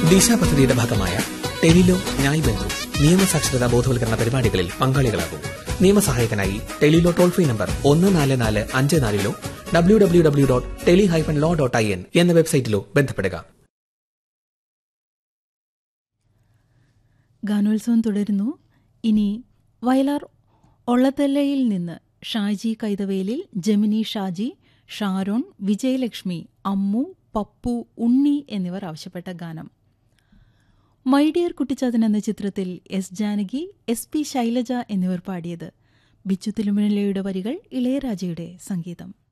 ദിശ പദ്ധതിയുടെ ഭാഗമായ ടെലിലോ ന്യായ് ബന്ധു നിയമസാക്ഷരതാ ബോധവൽക്കരണ പരിപാടികളിൽ പങ്കാളികളാകും നിയമസഹായത്തിനായി ടെലിലോ ടോൾ ഫ്രീ നമ്പർ ഒന്ന് നാല് നാല് അഞ്ച് നാലിലോ W W W dot tele hyphen law dot I N എന്ന വെബ്സൈറ്റിലോ ബന്ധപ്പെടുക ഗാനോത്സവം തുടരുന്നു ഇനി വയലാർ ഒള്ളത്തല്ലയിൽ നിന്ന് ഷാജി കൈതവേലിൽ ജമിനി ഷാജി ഷാരോൺ വിജയലക്ഷ്മി അമ്മു പപ്പു ഉണ്ണി എന്നിവർ ആവശ്യപ്പെട്ട ഗാനം മൈ ഡിയർ കുട്ടിച്ചാത്തൻ എന്ന ചിത്രത്തിൽ S Janaki S P Sailaja എന്നിവർ പാടിയത് ബിച്ചു തിരുമലയുടെ വരികൾ ഇളയരാജയുടെ സംഗീതം